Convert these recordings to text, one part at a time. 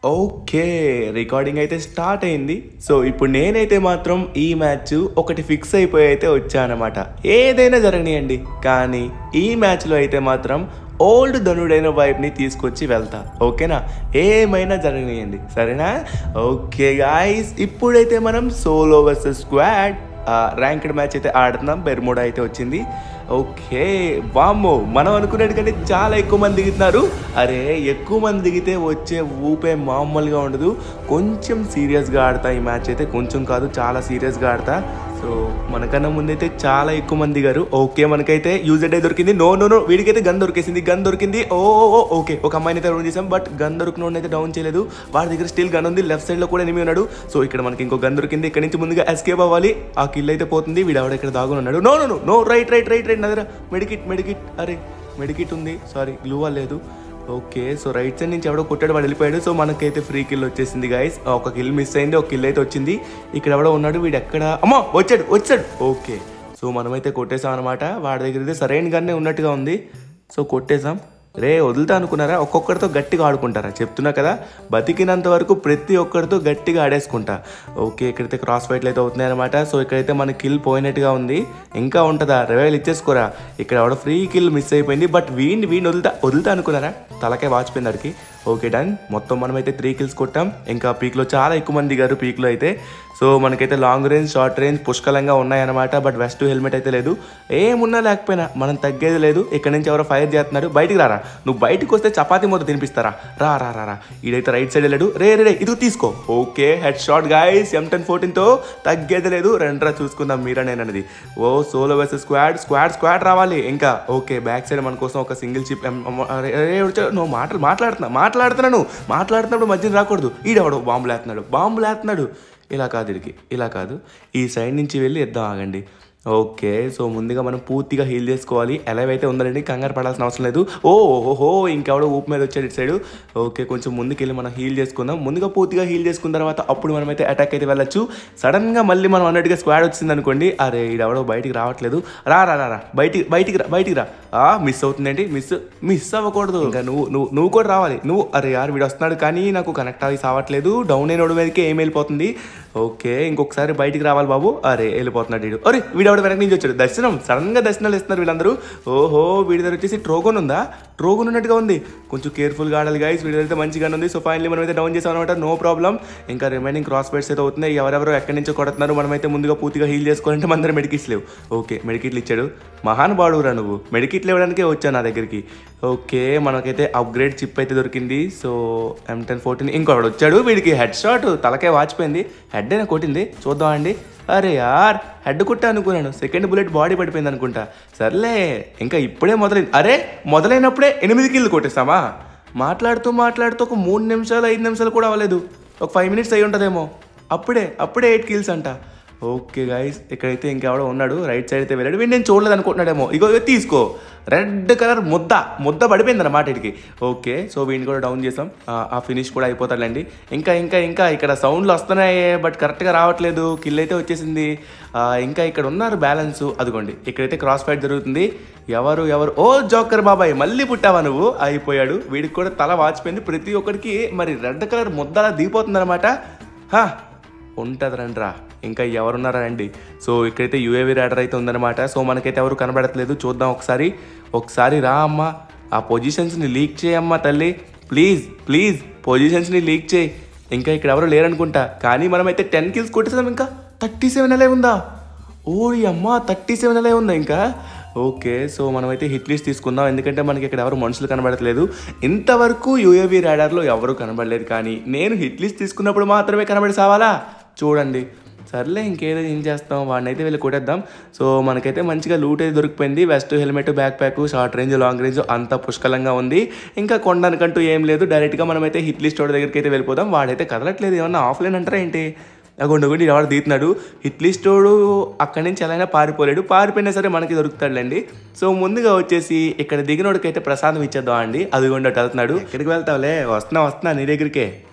okay recording అయితే start అయింది so ఇప్పుడు నేనైతే మాత్రం ఈ మ్యాచ్ ఒకటి ఫిక్స్ అయిపోయి అయితే వచ్చానమాట ఏదైనా జరగనియండి కానీ ఈ మ్యాచ్లో అయితే మాత్రం ఓల్డ్ ధనుడైన వైబ్ని తీసుకొచ్చి వెళ్తా ఓకేనా ఏమైనా జరగనియండి సరేనా ఓకే గాయస్ ఇప్పుడైతే మనం solo versus squad ranked match అయితే ఆడుతున్నాం బెర్మోడా అయితే వచ్చింది ఓకే వామ్మో మనం అనుకున్నట్టు కంటే చాలా ఎక్కువ మంది దిగుతున్నారు అరే ఎక్కువ మంది దిగితే వచ్చే ఊపే మామూలుగా ఉండదు కొంచెం సీరియస్గా ఆడతా ఈ మ్యాచ్ అయితే కొంచెం కాదు చాలా సీరియస్గా ఆడతా సో మనకన్నా ముందైతే చాలా ఎక్కువ మంది దిగారు ఓకే మనకైతే యూజర్ డే దొరికింది నో నో నో వీడికైతే గన్ దొరికేసింది గన్ దొరికింది ఓ ఓ, ఓకే ఒక అమ్మాయిని అయితే రౌండ్ చేసాం బట్ గన్ దొరికిన అయితే డౌన్ చేయలేదు వాడి దగ్గర స్టిల్ గన్ ఉంది లెఫ్ట్ సైడ్ లో కూడా ఎనిమి ఉన్నాడు సో ఇక్కడ మనకి ఇంకో గన్ దొరికింది ఇక్కడ నుంచి ముందుగా ఎస్కేప్ అవ్వాలి ఆ కిల్ అయితే పోతుంది వీడు ఆవిడ ఇక్కడ దాగుని ఉన్నాడు no no no no right right right right నా దగ్గర మెడికిట్ మెడికిట్ అరే మెడికిట్ ఉంది సారీ గ్లూవా లేదు ఓకే సో రైట్ సైడ్ నుంచి ఎవడో కొట్టాడు వాడు వెళ్ళిపోయాడు సో మనకైతే ఫ్రీ కిల్ వచ్చేసింది గాయస్ ఒక కిల్ మిస్ అయింది ఒక కిల్ అయితే వచ్చింది ఇక్కడ ఎవడో ఉన్నాడు వీడు ఎక్కడ అమ్మో వచ్చాడు వచ్చాడు ఓకే సో మనమైతే కొట్టేసాం అనమాట వాడి దగ్గర అయితే సరైన గానే ఉన్నట్టుగా ఉంది సో కొట్టేసాం రే వదులుతా అనుకున్నారా ఒక్కొక్కరితో గట్టిగా ఆడుకుంటారా చెప్తున్నా కదా బతికినంత వరకు ప్రతి ఒక్కరితో గట్టిగా ఆడేసుకుంటా ఓకే ఇక్కడైతే క్రాస్ ఫైట్లు అయితే అవుతున్నాయి అనమాట సో ఇక్కడైతే మన కిల్ పోయినట్టుగా ఉంది ఇంకా ఉంటుందా రివైల్ ఇచ్చేసుకోరా ఇక్కడ ఎవడో ఫ్రీ కిల్ మిస్ అయిపోయింది బట్ వీడిని వీడిని వదులుతా వదులుతా అనుకున్నారా తలకే వాచిపోయింది అడికి ఓకే డన్ మొత్తం మనమైతే త్రీ కిల్స్ కొట్టాం ఇంకా పీక్లో చాలా ఎక్కువ మంది దిగారు పీక్లో అయితే సో మనకైతే లాంగ్ రేంజ్ షార్ట్ రేంజ్ పుష్కలంగా ఉన్నాయన్నమాట బట్ వెస్ట్ హెల్మెట్ అయితే లేదు ఏమున్నా లేకపోయినా మనం తగ్గేది లేదు ఇక్కడ నుంచి ఎవరో ఫైర్ చేస్తున్నారు బయటికి రారా నువ్వు బయటికి వస్తే చపాతీ మొదలు తినిపిస్తారా రా రా రా రా ఈడైతే రైట్ సైడ్ వెళ్ళాడు రే రే రే ఇది తీసుకో okay head shot guys M ten ఫోర్టీన్తో తగ్గేది లేదు రెండ్రా చూసుకుందాం మీరా నేను అనేది ఓ సోలో వెస్ స్క్వాడ్ స్క్వాడ్ స్క్వాడ్ రావాలి ఇంకా ఓకే బ్యాక్ సైడ్ మన కోసం ఒక సింగిల్ చిప్ నువ్వు మాటలు మాట్లాడుతున్నా మాట్లాడుతున్నాను మాట్లాడుతున్నప్పుడు మధ్యన రాకూడదు ఈడెవడు బాంబులు వేస్తున్నాడు బాంబులు వేస్తున్నాడు ఇలా కాదు ఇడికి ఇలా కాదు ఈ సైడ్ నుంచి వెళ్ళి ఇద్దాం ఆగండి ఓకే సో ముందుగా మనం పూర్తిగా హీల్ చేసుకోవాలి ఎలా అయితే ఉందండి కంగారు పడాల్సిన అవసరం లేదు ఓ ఓహో ఇంకెవడో ఊపు మీద వచ్చాడు ఇటు సైడ్ ఓకే కొంచెం ముందుకెళ్ళి మనం హీల్ చేసుకుందాం ముందుగా పూర్తిగా హీల్ చేసుకున్న తర్వాత అప్పుడు మనమైతే అటాక్ అయితే వెళ్ళొచ్చు సడన్గా మళ్ళీ మనం అన్నట్టుగా స్క్వాడ్ వచ్చింది అనుకోండి అరే ఈడెవడో బయటికి రావట్లేదు రా రా రా రా బయటికి బయటికి రా బయటికి రా ఆ మిస్ అవుతుందేంటి మిస్ మిస్ అవ్వకూడదు ఇంకా నువ్వు నువ్వు నువ్వు కూడా రావాలి నువ్వు అరే యార్ వీడు వస్తున్నాడు కానీ నాకు కనెక్ట్ అవి సావట్లేదు డౌన్ అయినోడు మీదకి ఏం వెళ్ళిపోతుంది ఓకే ఇంకొకసారి బయటికి రావాలి బాబు అరే వెళ్ళిపోతున్నాడు వీడు అరే వీడు ఎవడ వెనక నుంచి వచ్చాడు దర్శనం సడన్ గా దర్శనాలు ఇస్తున్నారు వీళ్ళందరూ ఓహో వీడి దగ్గర వచ్చేసి ట్రోగన్ ఉందా ట్రోగన్ ఉన్నట్టుగా ఉంది కొంచెం కేర్ఫుల్గా ఆడాలి గైస్ వీడి దగ్గర అయితే మంచిగానే ఉంది సో ఫైనలీ మనం అయితే డౌన్ చేసాం అనమాట నో ప్రాబ్లం ఇంకా రిమైనింగ్ క్రాస్ బెడ్స్ అయితే అవుతున్నాయి ఎవరెవరో ఎక్కడి నుంచో కొడుతున్నారు మనమైతే ముందుగా పూర్తిగా హీల్ చేసుకోవాలంటే మన దగ్గర మెడికిట్స్ లేవు ఓకే మెడికిట్లు ఇచ్చాడు మహానుభావుడురా నువ్వు మెడికిట్లు ఇవ్వడానికే వచ్చాను నా దగ్గరికి ఓకే మనకైతే అప్గ్రేడ్ చిప్ అయితే దొరికింది సో ఎం టెన్ ఫోర్టీన్ ఇంకొకడు వచ్చాడు వీడికి హెడ్ షాట్ తలకే వాచిపోయింది హెడ్ అయినా కొట్టింది చూద్దాం అండి అరే యార్ హెడ్ కొట్టా అనుకున్నాను సెకండ్ బుల్లెట్ బాడీ పడిపోయింది అనుకుంటా సర్లే ఇంకా ఇప్పుడే మొదలైంది అరే మొదలైనప్పుడే ఎనిమిది కిల్లు కొట్టేస్తామా మాట్లాడుతూ మాట్లాడుతూ ఒక మూడు నిమిషాలు ఐదు నిమిషాలు కూడా అవ్వలేదు ఒక ఫైవ్ మినిట్స్ అయి ఉంటుందేమో అప్పుడే అప్పుడే ఎయిట్ కిల్స్ అంట ఓకే గైస్ ఇక్కడైతే ఇంకెవడో ఉన్నాడు రైట్ సైడ్ అయితే వెళ్ళాడు వీడు నేను చూడలేదు అనుకుంటున్నాడేమో ఇగో ఇగో తీసుకో రెడ్ కలర్ ముద్ద ముద్ద పడిపోయింది అన్నమాట ఇటుకి ఓకే సో వీడిని కూడా డౌన్ చేసాం ఆ- ఆ ఫినిష్ కూడా అయిపోతాడండి ఇంకా ఇంకా ఇంకా ఇక్కడ సౌండ్లు వస్తున్నాయి బట్ కరెక్ట్గా రావట్లేదు కిల్ అయితే వచ్చేసింది ఆ, ఇంకా ఇక్కడ ఉన్నారు బ్యాలెన్స్ అదిగోండి ఇక్కడైతే క్రాస్ ఫైట్ జరుగుతుంది ఎవరు ఎవరు ఓ జోకర్ బాబాయ్ మళ్ళీ పుట్టావా నువ్వు అయిపోయాడు వీడికి కూడా తల వాచిపోయింది ప్రతి ఒక్కడికి మరి రెడ్ కలర్ ముద్దలా దిగిపోతుంది అనమాట ఉంటుంది రండ్రా ఇంకా ఎవరున్నారా అండి సో ఇక్కడైతే యూఏవి రైడర్ అయితే ఉందన్నమాట సో మనకైతే ఎవరు కనబడట్లేదు చూద్దాం ఒకసారి ఒకసారి రా అమ్మా ఆ పొజిషన్స్ని లీక్ చేయమ్మా తల్లి ప్లీజ్ ప్లీజ్ పొజిషన్స్ని లీక్ చేయి ఇంకా ఇక్కడ ఎవరు లేరనుకుంటా కానీ మనమైతే టెన్ కిల్స్ కొట్టేసాం ఇంకా థర్టీ సెవెన్ అలే ఉందా ఓడి అమ్మా థర్టీ సెవెన్ అలే ఉందా ఇంకా ఓకే సో మనమైతే హిట్ లిస్ట్ తీసుకుందాం ఎందుకంటే మనకి ఇక్కడ ఎవరు మనుషులు కనబడట్లేదు ఇంతవరకు యూఏవి రాడార్లో ఎవరు కనబడలేదు కానీ నేను హిట్ లిస్ట్ తీసుకున్నప్పుడు మాత్రమే కనబడి సావాలా చూడండి సర్లే ఇంకేదో ఏం చేస్తాం వాడిని అయితే వెళ్ళి కొట్టేద్దాం సో మనకైతే మంచిగా లూట్ అయితే దొరికిపోయింది vest helmet backpack short range long range అంతా పుష్కలంగా ఉంది ఇంకా కొనడానికంటూ ఏం లేదు డైరెక్ట్గా మనమైతే హిట్ లిస్ట్ వాడి దగ్గరికి అయితే వెళ్ళిపోదాం వాడైతే కదలట్లేదు ఏమన్నా ఆఫ్లైన్ అంటారా ఏంటి అగొండు గుండి ఎవరు తీస్తున్నాడు హిట్ లిస్టోడు అక్కడి నుంచి ఎలా అయినా పారిపోలేడు పారిపోయినా సరే మనకి దొరుకుతాడులేండి సో ముందుగా వచ్చేసి ఇక్కడ దిగినోడికైతే ప్రసాదం ఇచ్చేద్దాం అండి అదిగోండి అటు వెళ్తున్నాడు ఎక్కడికి వెళ్తావులే వస్తున్నా వస్తున్నా నీ దగ్గరికే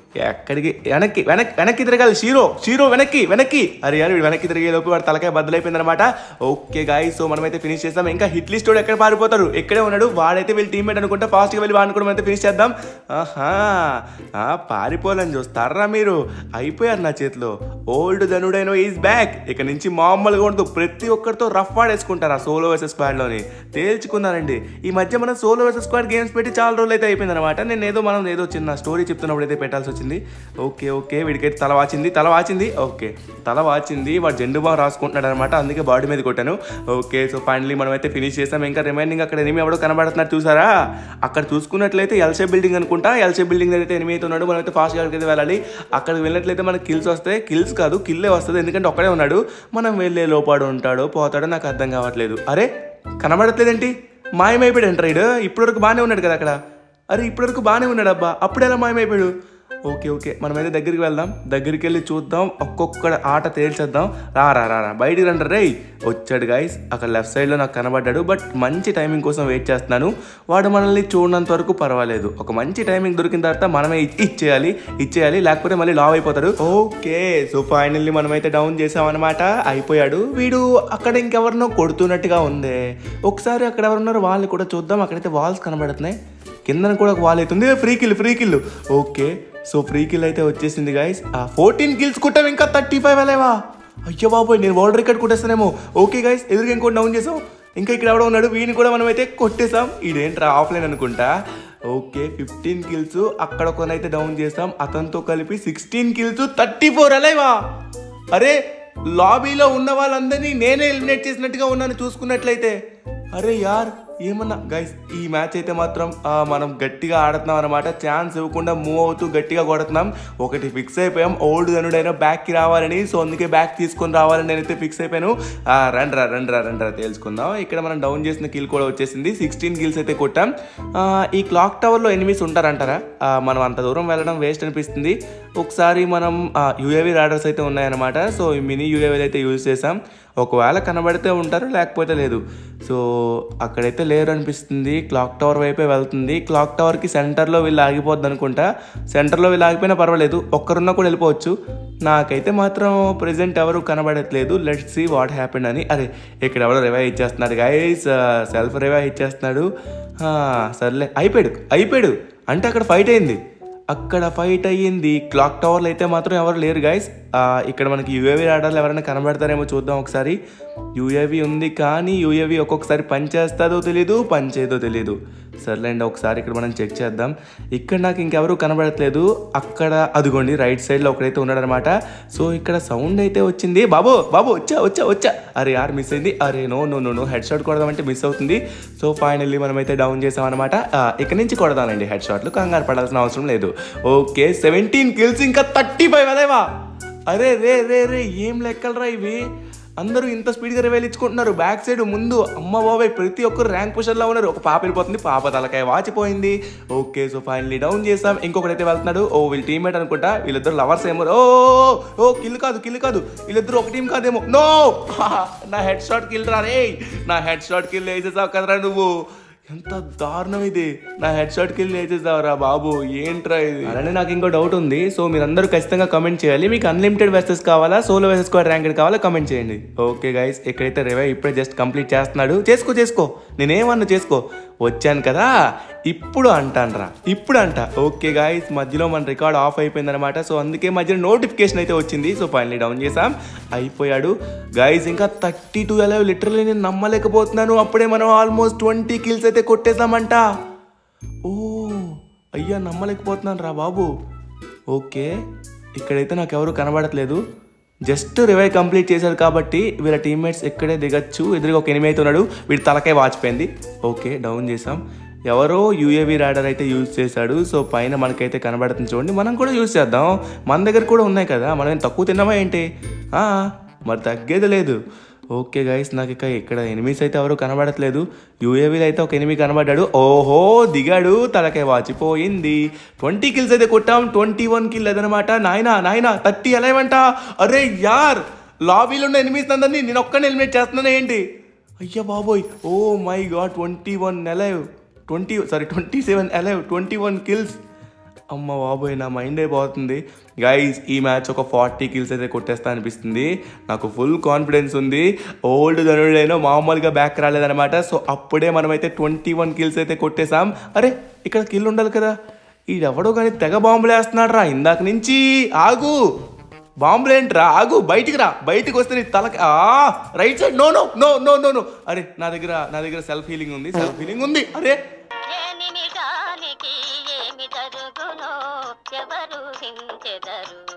ఎక్కడికి వెనక్కి వెనక్కి వెనక్కి తిరగాలి షీరో షీరో వెనక్కి వెనక్కి అరే యారు వీడు వెనక్కి తిరిగే లోపు వాడు తలకాయ బద్దలైపోయింది అనమాట ఓకే గాయ్ సో మనమైతే ఫినిష్ చేస్తాం ఇంకా హిట్ లిస్ట్ ఎక్కడ పారిపోతారు ఎక్కడే ఉన్నాడు వాడైతే వీళ్ళు టీమ్మేట్ అనుకుంటా ఫాస్ట్గా వెళ్ళి వాడిని కూడా అయితే ఫినిష్ చేద్దాం ఆహా ఆ, పారిపోవాలని చూస్తారా మీరు అయిపోయారు నా చేతిలో ఓల్డ్ ధనుడైనో ఈజ్ బ్యాక్ ఇక నుంచి మామూలుగా ఉండదు ప్రతి ఒక్కరితో రఫ్ ఆడేసుకుంటారు ఆ సోలో వర్సెస్ స్క్వాడ్లోని తేల్చుకున్నానండి ఈ మధ్య మనం సోలో వర్సెస్ స్క్వాడ్ గేమ్స్ పెట్టి చాలా రోజులు అయితే అయిపోయింది అనమాట నేను ఏదో మనం ఏదో చిన్న స్టోరీ చెప్తున్నప్పుడు అయితే పెట్టాల్సి వచ్చింది ఓకే ఓకే వీడికైతే తల వాచింది తల వాచింది ఓకే తల వాచింది వాడు జెండు బాగా రాసుకుంటున్నాడు అనమాట అందుకే బాడీ మీద కొట్టాను ఓకే సో ఫైనలీ మనం అయితే ఫినిష్ చేసాం ఇంకా రిమైనింగ్ అక్కడ ఎనిమి ఎవడో కనబడుతున్నారు చూసారా అక్కడ చూసుకున్నట్లయితే ఎల్సే బిల్డింగ్ అనుకుంటా ఎల్సే బిల్డింగ్ అయితే ఎనిమి అయితే ఉన్నాడు మనం అయితే ఫాస్ట్గా అయితే వెళ్ళాలి అక్కడికి వెళ్ళినట్లయితే మనకి కిల్స్ వస్తాయి కిల్స్ కాదు కిల్లే వస్తుంది ఎందుకంటే ఒక్కడే ఉన్నాడు మనం వెళ్ళే లోపాడు ఉంటాడో పోతాడో నాకు అర్థం కావట్లేదు అరే కనబడట్లేదేంటి మాయమైపోయాడు ఎంట్రైడ్ ఇప్పటివరకు బాగానే ఉన్నాడు కదా అక్కడ అరే ఇప్పటివరకు బాగానే ఉన్నాడు అబ్బా అప్పుడు ఎలా మాయమైపోయాడు ఓకే ఓకే మనమైతే దగ్గరికి వెళ్దాం దగ్గరికి వెళ్ళి చూద్దాం ఒక్కొక్క ఆట తేల్చేద్దాం రా రా రా రా బయటికి రండి రే వచ్చాడు గాయస్ అక్కడ లెఫ్ట్ సైడ్లో నాకు కనబడ్డాడు బట్ మంచి టైమింగ్ కోసం వెయిట్ చేస్తున్నాను వాడు మనల్ని చూడనంత వరకు పర్వాలేదు ఒక మంచి టైమింగ్ దొరికిన తర్వాత మనమే ఇ- ఇచ్చేయాలి ఇచ్చేయాలి లేకపోతే మళ్ళీ లావ్ అయిపోతాడు ఓకే సో ఫైనల్లీ మనమైతే డౌన్ చేసామన్నమాట అయిపోయాడు వీడు అక్కడ ఇంకెవరినో కొడుతున్నట్టుగా ఉంది ఒకసారి అక్కడ ఎవరున్నారో వాళ్ళు కూడా చూద్దాం అక్కడైతే వాల్స్ కనబడుతున్నాయి కిందన కూడా ఒక వాల్ అవుతుంది free kill free kill okay so free kill అయితే వచ్చేసింది గైస్ ఆ ఫోర్టీన్ కిల్స్ కుట్టాం ఇంకా థర్టీ ఫైవ్ అలేవా అయ్యో బాబోయ్ నేను వరల్డ్ రికార్డ్ కొట్టేస్తానేమో ఓకే గైస్ ఎదురుగా ఇంకోటి డౌన్ చేసాం ఇంకా ఇక్కడ ఎవడో ఉన్నాడు వీడిని కూడా మనం అయితే కొట్టేసాం ఇదేంట్రా ఆఫ్లైన్ అనుకుంటా ఓకే ఫిఫ్టీన్ కిల్స్ అక్కడ ఒకనైతే డౌన్ చేసాం అతనితో కలిపి సిక్స్టీన్ కిల్స్ థర్టీ ఫోర్ అలేవా అరే లాబీలో ఉన్న వాళ్ళందరినీ నేనే ఎలిమినేట్ చేసినట్టుగా ఉన్నాను చూసుకున్నట్లయితే అరే యార్ ఏమన్నా గైస్ ఈ మ్యాచ్ అయితే మాత్రం ఆ, మనం గట్టిగా ఆడుతున్నాం అనమాట ఛాన్స్ ఇవ్వకుండా మూవ్ అవుతూ గట్టిగా కొడుతున్నాం ఒకటి ఫిక్స్ అయిపోయాం ఓల్డ్ గనుడైనా బ్యాక్కి రావాలని సో అందుకే బ్యాక్ తీసుకొని రావాలని నేనైతే ఫిక్స్ అయిపోయాను ఆ, రండ్రా రండ్రా రండ్రా తెలుసుకుందాం ఇక్కడ మనం డౌన్ చేసిన కిల్ కూడా వచ్చేసింది సిక్స్టీన్ కిల్స్ అయితే కొట్టాం ఆ, ఈ క్లాక్ టవర్లో ఎనిమిస్ ఉంటారంటారా ఆ, మనం అంత దూరం వెళ్ళడం వేస్ట్ అనిపిస్తుంది ఒకసారి మనం యూఏవి రాడర్స్ అయితే ఉన్నాయన్నమాట సో ఈ మినీ యూఏవీలు అయితే యూజ్ చేసాం ఒకవేళ కనబడితే ఉంటారు లేకపోతే లేదు సో అక్కడైతే లేరు అనిపిస్తుంది క్లాక్ టవర్ వైపే వెళ్తుంది క్లాక్ టవర్కి సెంటర్లో వీళ్ళు ఆగిపోద్ది అనుకుంటా సెంటర్లో వీళ్ళు ఆగిపోయినా పర్వాలేదు ఒక్కరున్నా కూడా వెళ్ళిపోవచ్చు నాకైతే మాత్రం ప్రెసెంట్ ఎవరు కనబడట్లేదు లెట్ సి వాట్ హ్యాపెండ్ అని అరే ఇక్కడ ఎవరో రివైవ్ ఇచ్చేస్తున్నాడు గైస్ సెల్ఫ్ రివైవ్ ఇచ్చేస్తున్నాడు ఆ, సర్లే అయిపోయాడు అయిపోయాడు అంటే అక్కడ ఫైట్ అయింది అక్కడ ఫైట్ అయ్యింది క్లాక్ టవర్లో అయితే మాత్రం ఎవరు లేరు గైస్ ఇక్కడ మనకి యూఏవి రాడాలు ఎవరైనా కనబడతారేమో చూద్దాం ఒకసారి యూఏవి ఉంది కానీ యూఏవి ఒక్కొక్కసారి పని చేస్తుందో తెలీదు పని చేయదో తెలీదు సర్లేండి ఒకసారి ఇక్కడ మనం చెక్ చేద్దాం ఇక్కడ నాకు ఇంకెవరు కనబడట్లేదు అక్కడ అదిగోండి రైట్ సైడ్లో ఒకడైతే ఉన్నాడనమాట సో ఇక్కడ సౌండ్ అయితే వచ్చింది బాబు బాబు వచ్చా వచ్చా వచ్చా అరే యార్ మిస్ అయింది అరే no no no no head shot కొడదామంటే మిస్ అవుతుంది సో ఫైనల్లీ మనం అయితే డౌన్ చేసామన్నమాట ఆ, ఇక్కడ నుంచి కొడదానండి హెడ్ షాట్లు కంగారు పడాల్సిన అవసరం లేదు ఓకే సెవెంటీన్ కిల్స్ ఇంకా థర్టీ ఫైవ్ అదేవా అరే రే రే రే ఏం లెక్కలరా ఇవి అందరూ ఇంత స్పీడ్గా రివైల్ ఇచ్చుకుంటున్నారు బ్యాక్ సైడ్ ముందు అమ్మ బాబాయ్ ప్రతి ఒక్కరు ర్యాంక్ పొజిషన్లో ఉన్నారు ఒక పాప వెళ్ళిపోతుంది పాప తలకాయ వాచిపోయింది ఓకే సో ఫైనల్లీ డౌన్ చేసాం ఇంకొకడైతే వెళ్తున్నాడు ఓ వీళ్ళ టీమ్మేట్ అనుకుంటా వీళ్ళిద్దరు లవర్స్ ఏమో ఓ ఓ కిల్ కాదు కిల్ కాదు వీళ్ళిద్దరు ఒక టీం కాదేమో నో నా హెడ్ షాట్ కిల్ రా రే నా హెడ్ షాట్ కిల్ వేసేసావు కదరా నువ్వు ఎంత దారుణం ఇది నా హెడ్ షాట్ కిల్ వేసేసావరా బాబు ఏంట్రా ఇది అలానే నాకు ఇంకో డౌట్ ఉంది సో మీరందరూ ఖచ్చితంగా కమెంట్ చేయాలి మీకు అన్లిమిటెడ్ వెసెస్ కావాలా సోలో వెసెస్ కూడా ర్యాంకెడ్ కావాలా కమెంట్ చేయండి ఓకే గైస్ ఎక్కడైతే రేవే ఇప్పుడే జస్ట్ కంప్లీట్ చేస్తున్నాడు చేసుకో చేసుకో నేనేమన్నా చేసుకో వచ్చాను కదా ఇప్పుడు అంటానరా ఇప్పుడు అంట ఓకే గాయస్ మధ్యలో మన రికార్డ్ ఆఫ్ అయిపోయిందనమాట సో అందుకే మధ్యలో నోటిఫికేషన్ అయితే వచ్చింది సో ఫైనలీ డౌన్ చేసాం అయిపోయాడు గాయస్ ఇంకా థర్టీ టూ ఎలా లిటరలీ నేను నమ్మలేకపోతున్నాను అప్పుడే మనం ఆల్మోస్ట్ ట్వంటీ కిల్స్ అయితే కొట్టేసామంట ఓ అయ్యా నమ్మలేకపోతున్నాను రా బాబు ఓకే ఇక్కడైతే నాకు ఎవరు కనబడట్లేదు జస్ట్ రివైవ్ కంప్లీట్ చేశారు కాబట్టి వీళ్ళ టీమ్మేట్స్ ఇక్కడే దిగచ్చు ఎదురుగా ఒక ఎనిమిది అయితే ఉన్నాడు వీడి తలకాయ వాచిపోయింది ఓకే డౌన్ చేసాం ఎవరో యూఏవి రాడర్ అయితే యూజ్ చేశాడు సో పైన మనకైతే కనబడుతుంది చూడండి మనం కూడా యూజ్ చేద్దాం మన దగ్గర కూడా ఉన్నాయి కదా మనం ఏం తక్కువ తిన్నామా ఏంటి ఆ, మరి తగ్గేది లేదు ఓకే గైస్ నాకు ఇక ఇక్కడ ఎనిమిస్ అయితే ఎవరు కనబడట్లేదు యూఏవీలో అయితే ఒక ఎనిమి కనబడ్డాడు ఓహో దిగాడు తలకాయ వాచిపోయింది ట్వంటీ కిల్స్ అయితే కొట్టాం ట్వంటీ వన్ కిల్ అదనమాట నాయనా నాయనా థర్టీ ఎలవంట అరే యార్ లాబీలో ఉన్న ఎనిమిస్ అందరినీ నేను ఒక్కనే ఎలిమినేట్ చేస్తున్నాను ఏంటి అయ్యా బాబోయ్ oh my god twenty one alive twenty sorry twenty seven alive twenty one kills అమ్మ బాబోయ్ నా మైండ్ అయిపోతుంది గైస్ ఈ మ్యాచ్ ఒక ఫార్టీ కిల్స్ అయితే కొట్టేస్తా అనిపిస్తుంది నాకు ఫుల్ కాన్ఫిడెన్స్ ఉంది ఓల్డ్ ధనుడైనా మామూలుగా బ్యాక్ రాలేదనమాట సో అప్పుడే మనమైతే ట్వంటీ వన్ కిల్స్ అయితే కొట్టేసాం అరే ఇక్కడ కిల్ ఉండాలి కదా ఈడెవడో కానీ తెగ బాంబులు వేస్తున్నాడు రా ఇందాక నుంచి ఆగు బాంబులేంట్రా ఆగు బయటికి రా బయటికి వస్తే నీ తలకి ఆ right side no no no no no no అరే నా దగ్గర నా దగ్గర సెల్ఫ్ హీలింగ్ ఉంది సెల్ఫ్ హీలింగ్ ఉంది అరే ఏ నిమిషానికి ఏమి జరుగునో ఎవరు హించెదరు